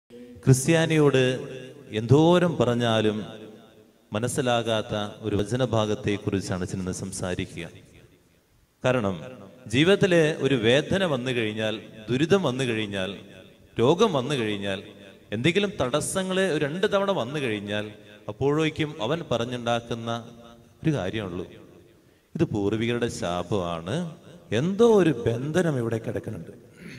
ക്രിസ്ത്യാനിയോട് എന്തോരം പറഞ്ഞാലും മനസ്സിലാകാത്ത ഒരു വചനഭാഗത്തെക്കുറിച്ചാണ് ചെന്ന് സംസാരിക്കുക കാരണം ജീവിതത്തിലെ ഒരു വേദന വന്നു കഴിഞ്ഞാൽ ദുരിതം വന്നു കഴിഞ്ഞാൽ രോഗം വന്നു കഴിഞ്ഞാൽ എന്തെങ്കിലും തടസ്സങ്ങൾ ഒരു രണ്ട് തവണ വന്നു കഴിഞ്ഞാൽ അപ്പോഴേക്കും അവൻ പറഞ്ഞുണ്ടാക്കുന്ന ഒരു കാര്യമുള്ളൂ ഇത് പൂർവികരുടെ ശാപമാണ് എന്തോ ഒരു ബന്ധനം ഇവിടെ കിടക്കുന്നുണ്ട്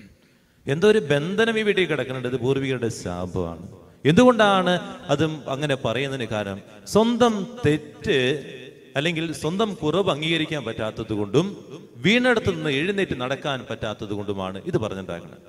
എന്തോ ഒരു ബന്ധനം ഈ വീട്ടിൽ കിടക്കുന്നുണ്ട് ഇത് പൂർവികരുടെ ശാപമാണ് എന്തുകൊണ്ടാണ് അതും അങ്ങനെ പറയുന്നതിന് കാരണം സ്വന്തം തെറ്റ് അല്ലെങ്കിൽ സ്വന്തം കുറവ് അംഗീകരിക്കാൻ പറ്റാത്തത് കൊണ്ടും വീണടത്തു നിന്ന് എഴുന്നേറ്റ് നടക്കാൻ പറ്റാത്തത് കൊണ്ടുമാണ് ഇത് പറഞ്ഞിട്ടുണ്ടാക്കുന്നത്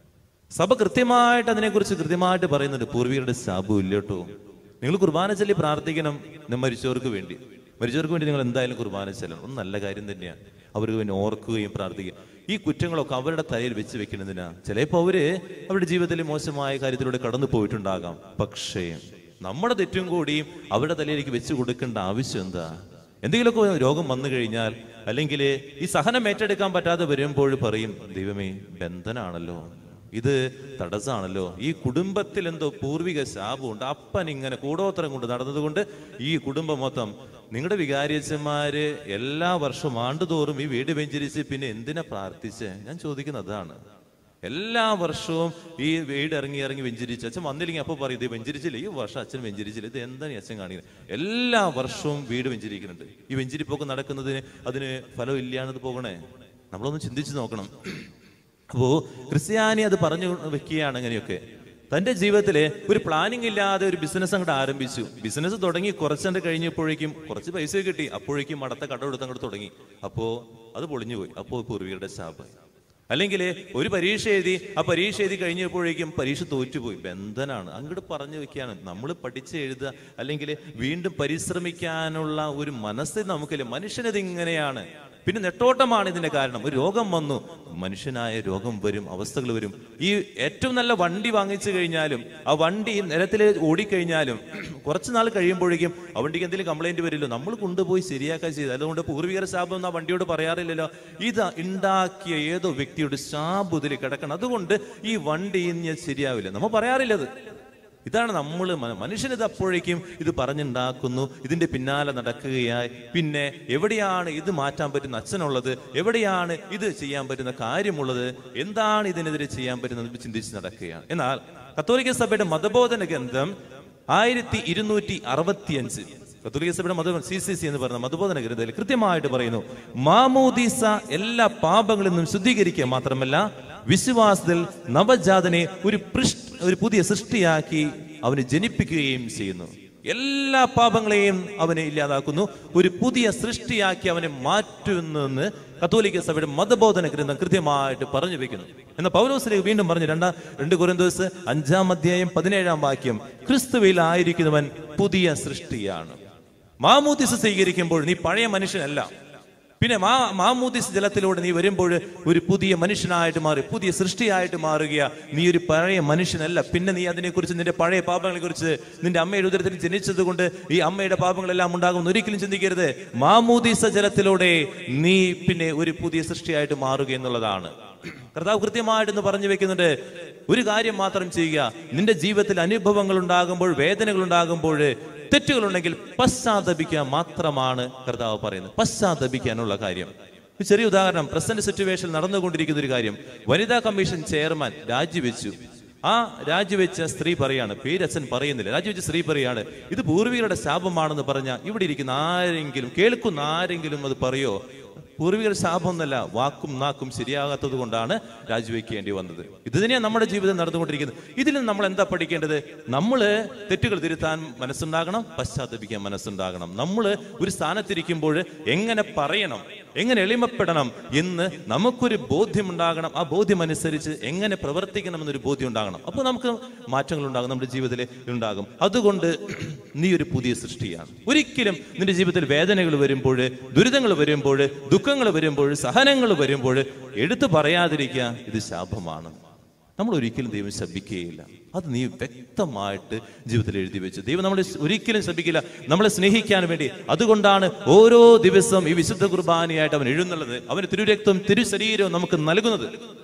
സഭ കൃത്യമായിട്ട് അതിനെക്കുറിച്ച് കൃത്യമായിട്ട് പറയുന്നുണ്ട് പൂർവികരുടെ ശാപം ഇല്ല കേട്ടോ നിങ്ങൾ കുർബാന ചൊല്ലി പ്രാർത്ഥിക്കണം നി മരിച്ചവർക്ക് വേണ്ടി മരിച്ചവർക്ക് വേണ്ടി നിങ്ങൾ എന്തായാലും കുർബാന ചെല്ലണം ഒന്ന് നല്ല കാര്യം തന്നെയാണ് അവർക്ക് വേണ്ടി ഓർക്കുകയും പ്രാർത്ഥിക്കുകയും ഈ കുറ്റങ്ങളൊക്കെ അവരുടെ തലയിൽ വെച്ച് വെക്കുന്നതിനാ ചിലപ്പോ അവര് അവരുടെ ജീവിതത്തിൽ മോശമായ കാര്യത്തിലൂടെ കടന്നു പോയിട്ടുണ്ടാകാം പക്ഷേ നമ്മുടെ തെറ്റും കൂടിയും അവരുടെ തലയിലേക്ക് വെച്ച് കൊടുക്കേണ്ട ആവശ്യം എന്താ എന്തെങ്കിലുമൊക്കെ രോഗം വന്നു കഴിഞ്ഞാൽ അല്ലെങ്കിൽ ഈ സഹനം ഏറ്റെടുക്കാൻ പറ്റാതെ വരുമ്പോൾ പറയും ദൈവമേ ബന്ധനാണല്ലോ ഇത് തടസ്സമാണല്ലോ ഈ കുടുംബത്തിൽ എന്തോ പൂർവിക ശാപമുണ്ട് അപ്പൻ ഇങ്ങനെ കൂടോത്രം കൊണ്ട് നടന്നതുകൊണ്ട് ഈ കുടുംബം മൊത്തം നിങ്ങളുടെ വികാരിയച്ഛന്മാര് എല്ലാ വർഷവും ആണ്ടുതോറും ഈ വീട് വെഞ്ചരിച്ച് പിന്നെ എന്തിനാ പ്രാർത്ഥിച്ചേ ഞാൻ ചോദിക്കുന്നത് അതാണ് എല്ലാ വർഷവും ഈ വീട് ഇറങ്ങി ഇറങ്ങി വെഞ്ചരിച്ച് അച്ഛൻ വന്നില്ലെങ്കിൽ അപ്പോൾ പറയും ഇത് വെഞ്ചരിച്ചില്ല ഈ വർഷം അച്ഛൻ വെഞ്ചരിച്ചില്ല ഇത് എന്താണ് ഈ അച്ഛൻ കാണിക്കുന്നത് എല്ലാ വർഷവും വീട് വെഞ്ചരിക്കുന്നുണ്ട് ഈ വെഞ്ചരിപ്പൊക്കെ നടക്കുന്നതിന് അതിന് ഫലം ഇല്ലാന്നത് പോകണേ നമ്മളൊന്ന് ചിന്തിച്ചു നോക്കണം അപ്പോ ക്രിസ്ത്യാനി അത് പറഞ്ഞു വെക്കുകയാണ് അങ്ങനെയൊക്കെ തന്റെ ജീവിതത്തിലെ ഒരു പ്ലാനിങ് ഇല്ലാതെ ഒരു ബിസിനസ് അങ്ങോട്ട് ആരംഭിച്ചു ബിസിനസ് തുടങ്ങി കുറച്ചണ്ട് കഴിഞ്ഞപ്പോഴേക്കും കുറച്ച് പൈസ കിട്ടി അപ്പോഴേക്കും മടത്ത കടമെടുത്ത് അങ്ങോട്ട് തുടങ്ങി അപ്പോ അത് പൊളിഞ്ഞുപോയി അപ്പോ പൂർവികരുടെ ശാപം അല്ലെങ്കിൽ ഒരു പരീക്ഷ എഴുതി ആ പരീക്ഷ എഴുതി കഴിഞ്ഞപ്പോഴേക്കും പരീക്ഷ തോറ്റുപോയി ബന്ധനാണ് അങ്ങോട്ട് പറഞ്ഞു വെക്കുകയാണ് നമ്മൾ പഠിച്ച് എഴുതുക അല്ലെങ്കിൽ വീണ്ടും പരിശ്രമിക്കാനുള്ള ഒരു മനസ്സ് നമുക്കില്ല മനുഷ്യനത് ഇങ്ങനെയാണ് പിന്നെ നെട്ടോട്ടമാണ് ഇതിന്റെ കാരണം ഒരു രോഗം വന്നു മനുഷ്യനായ രോഗം വരും അവസ്ഥകൾ വരും ഈ ഏറ്റവും നല്ല വണ്ടി വാങ്ങിച്ചു കഴിഞ്ഞാലും ആ വണ്ടി നിരത്തിൽ ഓടിക്കഴിഞ്ഞാലും കുറച്ച് നാൾ കഴിയുമ്പോഴേക്കും ആ വണ്ടിക്ക് എന്തെങ്കിലും കംപ്ലൈന്റ് വരില്ലോ നമ്മൾ കൊണ്ടുപോയി ശരിയാക്കാൻ ചെയ്ത് അതുകൊണ്ട് പൂർവികര ശാപം എന്ന് ആ വണ്ടിയോട് പറയാറില്ലല്ലോ ഇത് ഉണ്ടാക്കിയ ഏതോ വ്യക്തിയുടെ ശാപം ഇതിൽ കിടക്കണം അതുകൊണ്ട് ഈ വണ്ടി ഇനി ശരിയാവില്ല നമ്മൾ പറയാറില്ലത് ഇതാണ് നമ്മൾ മനുഷ്യനിത് അപ്പോഴേക്കും ഇത് പറഞ്ഞുണ്ടാക്കുന്നു ഇതിന്റെ പിന്നാലെ നടക്കുകയായി പിന്നെ എവിടെയാണ് ഇത് മാറ്റാൻ പറ്റുന്ന അച്ഛനുള്ളത് എവിടെയാണ് ഇത് ചെയ്യാൻ പറ്റുന്ന കാര്യമുള്ളത് എന്താണ് ഇതിനെതിരെ ചെയ്യാൻ പറ്റുന്നത് ചിന്തിച്ച് നടക്കുകയാണ് എന്നാൽ കത്തോലിക്ക സഭയുടെ മതബോധന ഗ്രന്ഥം ആയിരത്തി ഇരുന്നൂറ്റി അറുപത്തിയഞ്ച് കത്തോലിക്ക സഭയുടെ മത സി സി സി എന്ന് പറയുന്ന മതബോധന ഗ്രന്ഥത്തിൽ കൃത്യമായിട്ട് പറയുന്നു മാമോദീസ എല്ലാ പാപങ്ങളിൽ നിന്നും ശുദ്ധീകരിക്കുക മാത്രമല്ല വിശ്വാസത്തിൽ നവജാതനെ ഒരു പൃഷ് ഒരു പുതിയ സൃഷ്ടിയാക്കി അവന് ജനിപ്പിക്കുകയും ചെയ്യുന്നു എല്ലാ പാപങ്ങളെയും അവനെ ഇല്ലാതാക്കുന്നു ഒരു പുതിയ സൃഷ്ടിയാക്കി അവനെ മാറ്റുന്നെന്ന് കത്തോലിക്ക സഭയുടെ മതബോധന ഗ്രന്ഥം കൃത്യമായിട്ട് പറഞ്ഞു വെക്കുന്നു എന്ന പൗലോസിലേക്ക് വീണ്ടും പറഞ്ഞു രണ്ടാം രണ്ട് കുരന്തോസ് അഞ്ചാം അധ്യായം പതിനേഴാം വാക്യം ക്രിസ്തുവിൽ ആയിരിക്കുന്നവൻ പുതിയ സൃഷ്ടിയാണ് മാമൂദിസ് സ്വീകരിക്കുമ്പോൾ നീ പഴയ മനുഷ്യനല്ല പിന്നെ മാ മാമൂദിസ് ജലത്തിലൂടെ നീ വരുമ്പോൾ ഒരു പുതിയ മനുഷ്യനായിട്ട് മാറി പുതിയ സൃഷ്ടിയായിട്ട് മാറുക നീ ഒരു പഴയ മനുഷ്യനല്ല പിന്നെ നീ അതിനെക്കുറിച്ച് നിന്റെ പഴയ പാപങ്ങളെ കുറിച്ച് നിന്റെ അമ്മയുടെ ഉദരത്തിൽ ജനിച്ചത് കൊണ്ട് ഈ അമ്മയുടെ പാപങ്ങളെല്ലാം ഉണ്ടാകുമെന്ന് ഒരിക്കലും ചിന്തിക്കരുത് മാമൂദിസ ജലത്തിലൂടെ നീ പിന്നെ ഒരു പുതിയ സൃഷ്ടിയായിട്ട് മാറുക എന്നുള്ളതാണ് കർത്താവ് കൃത്യമായിട്ടെന്ന് പറഞ്ഞു വെക്കുന്നുണ്ട് ഒരു കാര്യം മാത്രം ചെയ്യുക നിന്റെ ജീവിതത്തിൽ അനുഭവങ്ങൾ ഉണ്ടാകുമ്പോൾ വേദനകൾ ഉണ്ടാകുമ്പോൾ തെറ്റുകളുണ്ടെങ്കിൽ പശ്ചാത്തപിക്കുക മാത്രമാണ് കർത്താവ് പറയുന്നത് പശ്ചാത്തപിക്കാനുള്ള കാര്യം ഒരു ചെറിയ ഉദാഹരണം പ്രസന്റ് സിറ്റുവേഷൻ നടന്നുകൊണ്ടിരിക്കുന്ന ഒരു കാര്യം വനിതാ കമ്മീഷൻ ചെയർമാൻ രാജിവെച്ചു ആ രാജിവെച്ച സ്ത്രീ പറയാണ് പേരച്ഛൻ പറയുന്നില്ല രാജിവെച്ച സ്ത്രീ പറയാണ് ഇത് പൂർവികരുടെ ശാപമാണെന്ന് പറഞ്ഞ ഇവിടെ ഇരിക്കുന്ന ആരെങ്കിലും കേൾക്കുന്ന ആരെങ്കിലും അത് പറയോ പൂർവികർ ശാപമൊന്നല്ല വാക്കും നാക്കും ശരിയാകാത്തത് കൊണ്ടാണ് രാജിവെക്കേണ്ടി വന്നത് ഇത് തന്നെയാണ് നമ്മുടെ ജീവിതം നടന്നുകൊണ്ടിരിക്കുന്നത് ഇതിൽ നിന്ന് നമ്മൾ എന്താ പഠിക്കേണ്ടത് നമ്മൾ തെറ്റുകൾ തിരുത്താൻ മനസ്സുണ്ടാകണം പശ്ചാത്തപിക്കാൻ മനസ്സുണ്ടാകണം നമ്മൾ ഒരു സ്ഥാനത്തിരിക്കുമ്പോൾ എങ്ങനെ പറയണം എങ്ങനെ എളിമപ്പെടണം എന്ന് നമുക്കൊരു ബോധ്യമുണ്ടാകണം ആ ബോധ്യം അനുസരിച്ച് എങ്ങനെ പ്രവർത്തിക്കണം എന്നൊരു ബോധ്യം ഉണ്ടാകണം അപ്പോൾ നമുക്ക് മാറ്റങ്ങൾ ഉണ്ടാകും നമ്മുടെ ജീവിതത്തിൽ ഉണ്ടാകും അതുകൊണ്ട് നീ ഒരു പുതിയ സൃഷ്ടിയാണ് ഒരിക്കലും നിന്റെ ജീവിതത്തിൽ വേദനകൾ വരുമ്പോൾ ദുരിതങ്ങൾ വരുമ്പോൾ ദുഃഖങ്ങൾ വരുമ്പോൾ സഹനങ്ങൾ വരുമ്പോൾ എടുത്തു പറയാതിരിക്കുക ഇത് ശാപമാണ് നമ്മൾ ഒരിക്കലും ദൈവം ശപിക്കുകയില്ല അത് നീ വ്യക്തമായിട്ട് ജീവിതത്തിൽ എഴുതി വെച്ചു ദൈവം നമ്മളെ ഒരിക്കലും ശപിക്കില്ല നമ്മളെ സ്നേഹിക്കാൻ വേണ്ടി അതുകൊണ്ടാണ് ഓരോ ദിവസവും ഈ വിശുദ്ധ കുർബാനയായിട്ട് അവൻ എഴുന്നള്ളത് അവന് തിരുരക്തവും തിരുശരീരവും നമുക്ക് നൽകുന്നത്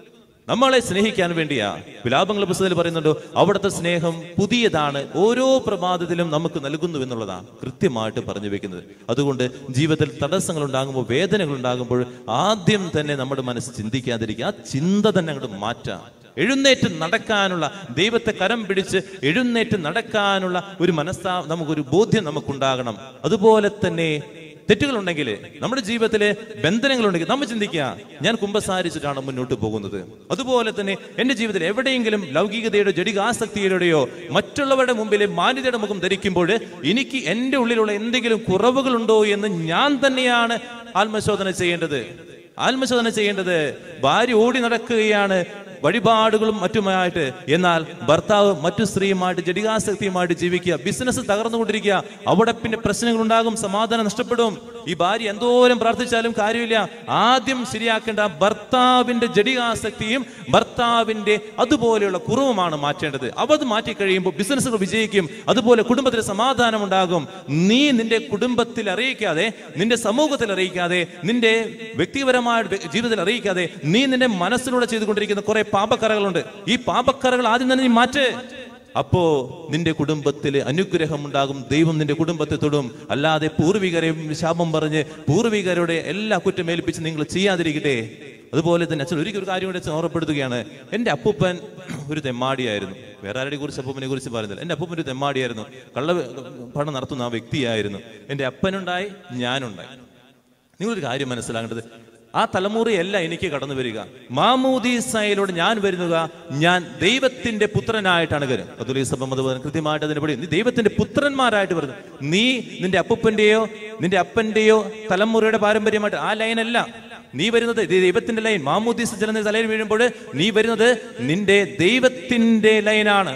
നമ്മളെ സ്നേഹിക്കാൻ വേണ്ടിയാ വിലാപങ്ങളുടെ പുസ്തകത്തിൽ പറയുന്നുണ്ടോ അവിടുത്തെ സ്നേഹം പുതിയതാണ് ഓരോ പ്രഭാതത്തിലും നമുക്ക് നൽകുന്നു എന്നുള്ളതാ കൃത്യമായിട്ട് പറഞ്ഞു വെക്കുന്നത് അതുകൊണ്ട് ജീവിതത്തിൽ തടസ്സങ്ങൾ ഉണ്ടാകുമ്പോൾ വേദനകൾ ഉണ്ടാകുമ്പോൾ ആദ്യം തന്നെ നമ്മുടെ മനസ്സ് ചിന്തിക്കാതിരിക്കുക ആ ചിന്ത തന്നെ അങ്ങോട്ട് മാറ്റാം എഴുന്നേറ്റ് നടക്കാനുള്ള ദൈവത്തെ കരം പിടിച്ച് എഴുന്നേറ്റ് നടക്കാനുള്ള ഒരു മനസ്സാ നമുക്കൊരു ബോധ്യം നമുക്കുണ്ടാകണം അതുപോലെ തന്നെ തെറ്റുകളുണ്ടെങ്കിൽ നമ്മുടെ ജീവിതത്തിലെ ബന്ധനങ്ങളുണ്ടെങ്കിൽ നമ്മൾ ചിന്തിക്കുക ഞാൻ കുമ്പസാരിച്ചിട്ടാണ് മുന്നോട്ട് പോകുന്നത് അതുപോലെ തന്നെ എന്റെ ജീവിതത്തിൽ എവിടെയെങ്കിലും ലൗകികതയുടെ ജടികാസക്തിയുടെയോ മറ്റുള്ളവരുടെ മുമ്പിൽ മാന്യതയുടെ മുഖം ധരിക്കുമ്പോൾ എനിക്ക് എന്റെ ഉള്ളിലുള്ള എന്തെങ്കിലും കുറവുകളുണ്ടോ എന്ന് ഞാൻ തന്നെയാണ് ആത്മശോധന ചെയ്യേണ്ടത് ആത്മശോധന ചെയ്യേണ്ടത് ഭാര്യ ഓടി നടക്കുകയാണ് വഴിപാടുകളും മറ്റുമായിട്ട് എന്നാൽ ഭർത്താവ് മറ്റു സ്ത്രീയുമായിട്ട് ജടികാസക്തിയുമായിട്ട് ജീവിക്കുക ബിസിനസ് തകർന്നുകൊണ്ടിരിക്കുക അവിടെ പിന്നെ പ്രശ്നങ്ങൾ ഉണ്ടാകും സമാധാനം നഷ്ടപ്പെടും ഈ ഭാര്യ എന്തോരം പ്രാർത്ഥിച്ചാലും കാര്യമില്ല ആദ്യം ശരിയാക്കേണ്ട ഭർത്താവിന്റെ ജടികാസക്തിയും ഭർത്താവിന്റെ അതുപോലെയുള്ള കുറവുമാണ് മാറ്റേണ്ടത് അവ അത് മാറ്റി കഴിയുമ്പോൾ ബിസിനസ്സുകൾ വിജയിക്കും അതുപോലെ കുടുംബത്തിൽ സമാധാനം ഉണ്ടാകും നീ നിന്റെ കുടുംബത്തിൽ അറിയിക്കാതെ നിന്റെ സമൂഹത്തിൽ അറിയിക്കാതെ നിന്റെ വ്യക്തിപരമായ ജീവിതത്തിൽ അറിയിക്കാതെ നീ നിന്റെ മനസ്സിലൂടെ ചെയ്തുകൊണ്ടിരിക്കുന്ന കുറെ പാപക്കറകളുണ്ട് ഈ പാപക്കറകൾ ആദ്യം തന്നെ നീ മാറ്റ് അപ്പോ നിന്റെ കുടുംബത്തിൽ അനുഗ്രഹം ഉണ്ടാകും ദൈവം നിന്റെ കുടുംബത്തെ തൊടും അല്ലാതെ പൂർവികരെ ശാപം പറഞ്ഞ് പൂർവികരുടെ എല്ലാ കുറ്റം ഏൽപ്പിച്ച് നിങ്ങൾ ചെയ്യാതിരിക്കട്ടെ അതുപോലെ തന്നെ അച്ഛൻ ഒരിക്കൽ ഒരു കാര്യം കൂടെ അച്ഛൻ ഓർമ്മപ്പെടുത്തുകയാണ് എന്റെ അപ്പൂപ്പൻ ഒരു തെമ്മാടിയായിരുന്നു വേറെ ആരുടെ കുറിച്ച് അപ്പൂപ്പനെ കുറിച്ച് പറയുന്നില്ല എന്റെ അപ്പൂപ്പൻ ഒരു തെമ്മാടിയായിരുന്നു കള്ള പണം നടത്തുന്ന ആ വ്യക്തിയായിരുന്നു എന്റെ അപ്പനുണ്ടായി ഞാനുണ്ടായി നിങ്ങളൊരു കാര്യം മനസ്സിലാക്കേണ്ടത് ആ തലമുറയല്ല എനിക്ക് കടന്നു വരിക മാമൂദീസയിലൂടെ ഞാൻ വരുന്നത് ഞാൻ ദൈവത്തിന്റെ പുത്രനായിട്ടാണ് വരും അതുലീ സഭ മതബോധനം കൃത്യമായിട്ട് അതിനെ പറയും നീ ദൈവത്തിന്റെ പുത്രന്മാരായിട്ട് വരുന്നു നീ നിന്റെ അപ്പൂപ്പന്റെയോ നിന്റെ അപ്പന്റെയോ തലമുറയുടെ പാരമ്പര്യമായിട്ട് ആ ലൈനല്ല നീ വരുന്നത് ഇത് ദൈവത്തിന്റെ ലൈൻ മാമൂദീസ ചെല്ലുന്ന തലയിൽ വീഴുമ്പോൾ നീ വരുന്നത് നിന്റെ ദൈവത്തിന്റെ ലൈനാണ്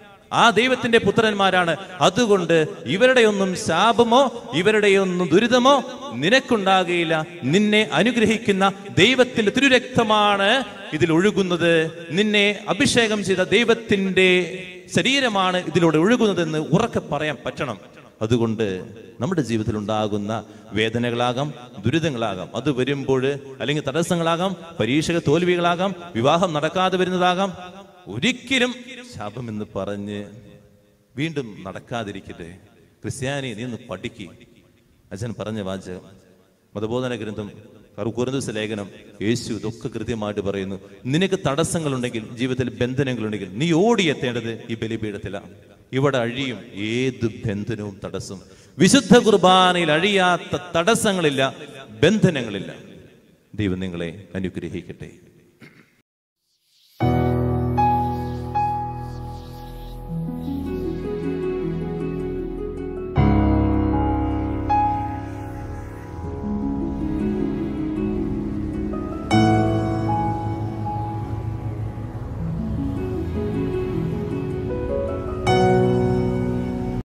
ആ ദൈവത്തിന്റെ പുത്രന്മാരാണ് അതുകൊണ്ട് ഇവരുടെയൊന്നും ശാപമോ ഇവരുടെയൊന്നും ദുരിതമോ നിനക്കുണ്ടാകുകയില്ല നിന്നെ അനുഗ്രഹിക്കുന്ന ദൈവത്തിന്റെ തിരുരക്തമാണ് ഇതിൽ ഒഴുകുന്നത് നിന്നെ അഭിഷേകം ചെയ്ത ദൈവത്തിന്റെ ശരീരമാണ് ഇതിലൂടെ ഒഴുകുന്നതെന്ന് ഉറക്കെ പറയാൻ പറ്റണം അതുകൊണ്ട് നമ്മുടെ ജീവിതത്തിൽ ഉണ്ടാകുന്ന വേദനകളാകാം ദുരിതങ്ങളാകാം അത് വരുമ്പോൾ അല്ലെങ്കിൽ തടസ്സങ്ങളാകാം പരീക്ഷക തോൽവികളാകാം വിവാഹം നടക്കാതെ വരുന്നതാകാം ഒരിക്കലും ശാപമെന്ന് പറഞ്ഞ് വീണ്ടും നടക്കാതിരിക്കട്ടെ ക്രിസ്ത്യാനി നീ ഒന്ന് പഠിക്ക് അച്ഛൻ പറഞ്ഞ വാചകം മതബോധന ഗ്രന്ഥം കുറുന്തസ് ലേഖനം യേശു ഇതൊക്കെ കൃത്യമായിട്ട് പറയുന്നു നിനക്ക് തടസ്സങ്ങളുണ്ടെങ്കിൽ ജീവിതത്തിൽ ബന്ധനങ്ങളുണ്ടെങ്കിൽ നീ ഓടിയെത്തേണ്ടത് ഈ ബലിപീഠത്തിലാണ് ഇവിടെ അഴിയും ഏത് ബന്ധനവും തടസ്സം വിശുദ്ധ കുർബാനയിൽ അഴിയാത്ത തടസ്സങ്ങളില്ല ബന്ധനങ്ങളില്ല ദൈവം നിങ്ങളെ അനുഗ്രഹിക്കട്ടെ